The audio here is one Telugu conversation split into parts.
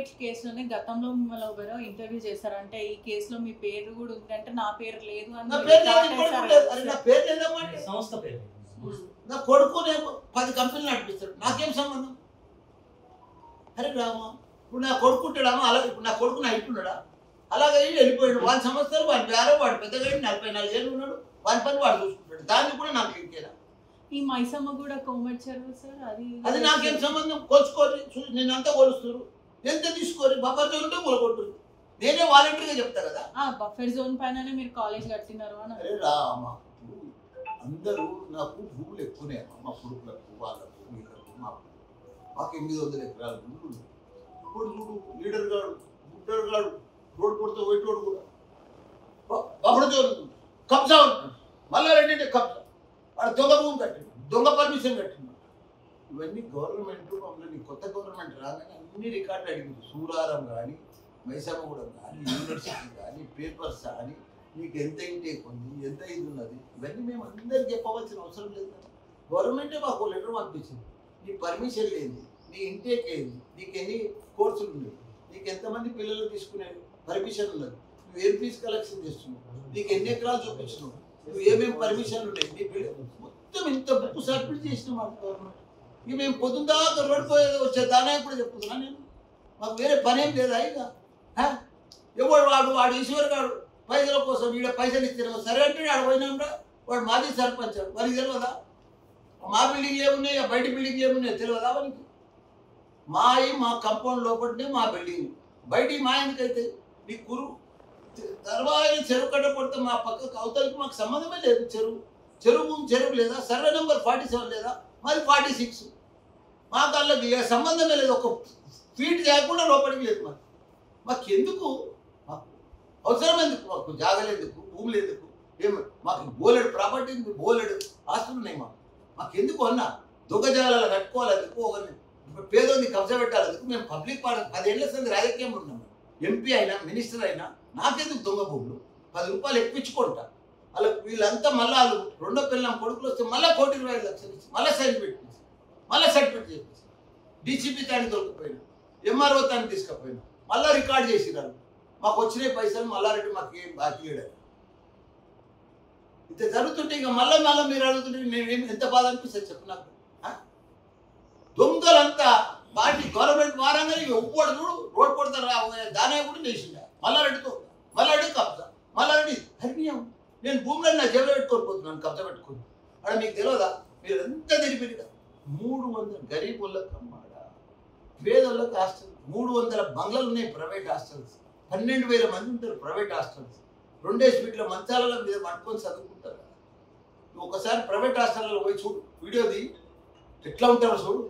కేసులోనే గతంలో మిమ్మల్ని ఎవరో ఇంటర్వ్యూ చేశారు అంటే ఈ కేసులో మీ పేరు కూడా ఉంది అంటే నా పేరు లేదు అని నా మీరు పేరు లేదు, start ఇప్పుడు చేశారు లేదు. కదా అరే నా సార్. పేరు లేదమ్మా అంటే. సంస్థ పేరు నా కొడుకు నేను పది కంపెనీలు నడిపిస్తాడు నాకేం సంబంధం అరే రామా ఇప్పుడు నా కొడుకు ఉంటాడామా అలాగే ఇప్పుడు నా కొడుకు నా ఇంటి ఉన్నాడా అలాగే అయ్యి వెళ్ళిపోయాడు వాడి సంవత్సరాలు వాడి బేరం వాడు పెద్దగా అయ్యి నలభై నాలుగు ఏళ్ళు ఉన్నాడు వాడి పని వాడు చూసుకుంటాడు దాన్ని కూడా నాకు ఇంకేనా ఈ మైసమ్మ కూడా కోమటి చెరువు సార్ అది అది నాకేం సంబంధం కొలుచుకోరి చూ- నేను అంతా కొలుస్తారు ఎంత తీసుకోరి బఫర్ ఉంటే కొలగొట్టు నేనే వాలంటరీగా చెప్తా కదా ఆ బఫర్ జోన్ పైననే మీరు కాలేజ్ కట్టినారు అని అరే రామ అందరూ నాకు భూములు ఎక్కువనే మా కొడుకులకు వాళ్ళకు వీళ్ళకు మాకు మాకు ఎనిమిది వందల ఎకరాల భూములు ఉన్నాయి. ఇప్పుడు చూడు లీడర్ గాడు బుడ్డర్ గాడు రోడ్ కొడితే వైటోడు కూడా అప్పుడు చూడు కబ్జా ఉంటుంది మళ్ళా రెండింటి కబ్జా వాడు దొంగ భూమి కట్టిండు దొంగ పర్మిషన్ కట్టిండు ఇవన్నీ గవర్నమెంట్ మమ్మల్ని కొత్త గవర్నమెంట్ రాగానే అన్ని రికార్డులు అడిగింది సూరారం కానీ మైసమ్మగూడెం కానీ యూనివర్సిటీ కానీ పేపర్స్ కానీ నీకు ఎంత ఇంటేక్ ఉంది ఎంత ఇది ఉన్నది ఇవన్నీ మేము అందరికి చెప్పవలసిన అవసరం లేదు కదా గవర్నమెంటే మాకు లెటర్ పంపించింది నీ పర్మిషన్ లేదు నీ ఇంటేక్ ఏంది నీకు ఎన్ని కోర్సులు ఉన్నాయి నీకు ఎంతమంది పిల్లలు తీసుకునే పర్మిషన్ ఉన్నది నువ్వు ఏం ఫీజు కలెక్షన్ చేస్తున్నావు నీకు ఎన్ని ఎకరాలు చూపించినావు నువ్వు ఏమేమి పర్మిషన్లు ఉన్నాయి నీ పిల్ల మొత్తం ఇంత బుక్ సబ్మిట్ చేసిన మాకు గవర్నమెంట్ ఇక మేము పొద్దున్న దాకా రోడ్ పోయేది వచ్చే దానా కూడా చెప్తున్నా నేను మాకు వేరే పని ఏం లేదా ఇక హ? ఎవడు వాడు వాడు ఈశ్వర్ గాడు పైసల కోసం వీడ పైసలు ఇచ్చారు సరే అంటే ఆడు పోయినాంరా వాడు మాజీ సర్పంచ్ వానికి తెలియదా మా బిల్డింగ్ ఏమున్నాయి ఆ బయట బిల్డింగ్ ఏమున్నాయి తెలియదా వానికి మాయి మా కంపౌండ్ లోపలనే మా బిల్డింగ్ బయట మా ఎందుకైతే నీ కురు తర్వాత చెరువు కట్ట పడితే మా పక్కకు అవతలకి మాకు సంబంధమే లేదు చెరువు చెరువు భూమి చెరువు లేదా సర్వే నెంబర్ ఫార్టీ సెవెన్ లేదా మరి ఫార్టీ సిక్స్ మా కళ్ళకి ఏ సంబంధమే లేదు ఒక ఫీట్ చేయకుండా లోపలికి లేదు మాకు మాకు ఎందుకు మాకు అవసరం ఎందుకు మాకు జాగలు ఎందుకు భూములు ఎందుకు ఏం మాకు బోలెడు ప్రాపర్టీ ఉంది బోలెడు ఆస్తులు ఉన్నాయి మాకు మాకు ఎందుకు అన్న దొంగ జాగాలలో కట్టుకోవాలి ఎందుకు ఒకరిని పేదోని కబ్జా పెట్టాలి ఎందుకు మేము పబ్లిక్ పార్టీ పదేళ్ల సంది రాజకీయంలో ఉన్నాం ఎంపీ అయినా మినిస్టర్ అయినా నాకెందుకు దొంగ భూములు పది రూపాయలు ఎక్కించుకుంటా అలా వీళ్ళంతా మళ్ళీ వాళ్ళు రెండో పిల్లల కొడుకులు వస్తే మళ్ళీ కోటి ఇరవై ఐదు లక్షలు ఇచ్చి మళ్ళీ సర్టిఫికెట్ ఇచ్చి మళ్ళీ సర్టిఫికెట్ చేపించి డీసీపీ తాన్ని దొరికిపోయినా ఎంఆర్ఓ తాన్ని తీసుకుపోయినా మళ్ళీ రికార్డ్ చేసినారు మాకు వచ్చిన పైసలు మల్లారెడ్డి మాకు ఏం బాకీ ఇయ్యడు. ఇంత జరుగుతుంటే ఇక మళ్ళీ మళ్ళీ మీరు అడుగుతుంటే నేను ఏం- ఎంత బాధ అనిపిస్తుంది చెప్పు నాకు ఆ? దొంగలంతా పార్టీ గవర్నమెంట్ వారంగా ఇక ఉప్పోడు చూడు రోడ్ కొడతారు దానే కూడా నేసిండ మల్లారెడ్డితో మల్లారెడ్డి కబ్జా మల్లారెడ్డి హరిణ్యం నేను భూమిలో నా జేబులో పెట్టుకొని పోతున్నాను కబ్జా పెట్టుకొని అక్కడ మీకు తెలియదా మీరు ఎంత తెలిపిరు కదా మూడు వందల గరీబ్ వాళ్ళకి అమ్మాడా పేదోళ్ళకి హాస్టల్ మూడు వందల బంగ్లాలు ఉన్నాయి ప్రైవేట్ హాస్టల్స్ పన్నెండు వేల మంది ఉంటారు ప్రైవేట్ హాస్టల్స్ రెండే స్పీడ్ల మంచాల మీద పట్టుకొని చదువుకుంటారు నువ్వు ఒకసారి ప్రైవేట్ హాస్టల్లో పోయి చూడు వీడియోది ఎట్లా ఉంటారో చూడు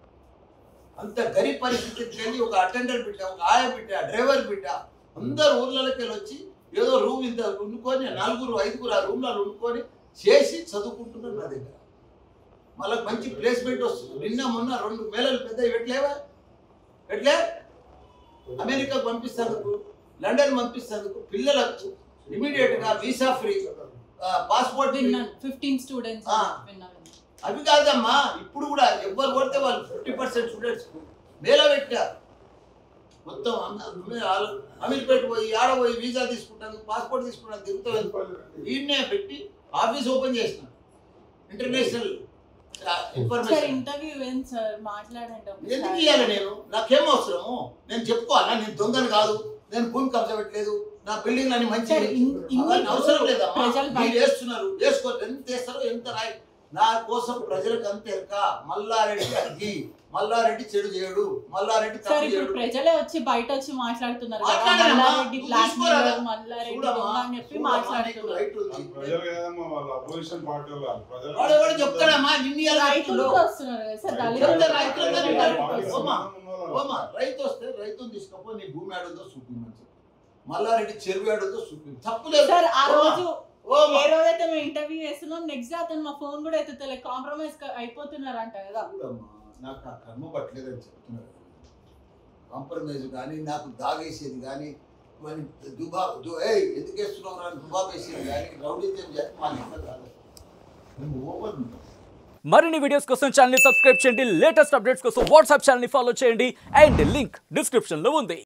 అంత గరీబ్ పరిస్థితికి వెళ్ళి ఒక అటెండర్ బిడ్డ ఒక ఆయ బిడ్డ డ్రైవర్ బిడ్డ అందరు ఊర్లలోకి వెళ్ళి వచ్చి ఏదో రూమ్ ఇంత వండుకొని నలుగురు ఐదుగురు ఆ రూమ్లలో వండుకొని చేసి చదువుకుంటున్నారు నా దగ్గర మళ్ళీ మంచి ప్లేస్మెంట్ వస్తుంది నిన్న మొన్న రెండు మేళలు పెద్ద పెట్టలేవా పెట్టలే అమెరికా పంపిస్తేందుకు లండన్ పంపిస్తేందుకు పిల్లలకు ఇమీడియట్ గా వీసా ఫ్రీ పాస్పోర్ట్ విన్నాను ఫిఫ్టీన్ స్టూడెంట్స్ ఆ. విన్నాను అవి కాదమ్మా ఇప్పుడు కూడా ఎవరు కొడితే వాళ్ళు ఫిఫ్టీ పర్సెంట్ స్టూడెంట్స్ మేళ పెట్టారు మొత్తం అమీర్పేట పోయి ఆడ పోయి వీసా తీసుకుంటాను పాస్పోర్ట్ తీసుకుంటాను తిరుగుతాను ఈయన్నే పెట్టి ఆఫీస్ ఓపెన్ చేసిన ఇంటర్నేషనల్ సార్ ఇన్ఫర్మేషన్ ఇంటర్వ్యూ ఏం సార్ మాట్లాడండి ఎందుకు ఒకసారి. ఇవ్వాలి నేను నాకేం అవసరము నేను చెప్పుకోవాలా నేను దొంగను కాదు నేను భూమి కబ్జా పెట్టలేదు నా బిల్డింగ్ అని మంచి సార్, ఇన్- ఇన్ని అవన్నీ అవసరం లేదమ్మా ప్రజలు మీరు బయట- వేస్తున్నారు వేసుకోరు ఎంత వేస్తారో ఎంత రాయి నా కోసం ప్రజలకు అంత ఎరక మల్లారెడ్డి అగ్గి మల్లారెడ్డి చెడు చేయడు మల్లారెడ్డి సార్ తప్పు ఇప్పుడు చేయడు ప్రజలే వచ్చి బయట వచ్చి మాట్లాడుతున్నారు కదా మాట్లాడారమ్మా. మల్లారెడ్డి నువ్వు బ్లాక్ తీసుకోరా? మెయిలర్ మల్లారెడ్డి చూడమ్మా, దొంగ అని చెప్పి చూడమ్మా, నీకు మాట్లాడుతున్నారు రైట్ ఉంది. ప్రజలు కదమ్మా వాళ్ళ అపోజిషన్ పార్టీ వాళ్ళు ప్రజలు వాడు ఎవడు చెప్తాడమ్మా నిన్ను ఎలా రైతులు చెప్తుండో? కూడా వస్తున్నారు కదా సార్ చెప్తే దళితులు రైతులందరూ కూడా వింటారు. వస్తున్నారు. ఓమా, ఓమా, రైతు వస్తే రైతుని తీసుకపోయి నీ భూమి ఆడుందో చూపించు మల్లారెడ్డి చెరువు ఆడుందో చూపించు తప్పులేదు సార్ ఆ ఓమా, రోజు ఓమా. ఏ రోజైతే మేము ఇంటర్వ్యూ చేస్తున్నాం నెక్స్ట్ డే అతను మా ఫోన్ కూడా ఎత్తుతలే కాంప్రమైజ్ అయిపోతున్నారు అంట కదా చూడమ్మా, నాకు ఆ కర్మ పట్టలేదని చెప్తున్నారు కాంప్రమైజ్ కానీ నాకు దాగేసేది కానీ మరి దుబా దు- ఏయ్ ఎందుకు వేస్తున్నావు అని దుబాబ్ వేసేది కానీ రౌడీజం చేస్తే మా ఇంట్లో కాదు మేము ఓపెన్ ఉంటాం మరిన్ని వీడియోస్ కోసం ఛానల్ సబ్స్క్రైబ్ చేయండి లేటెస్ట్ అప్డేట్స్ కోసం వాట్సాప్ ఛానల్ ఫాలో చేయండి అండ్ లింక్ డిస్క్రిప్షన్ లో ఉంది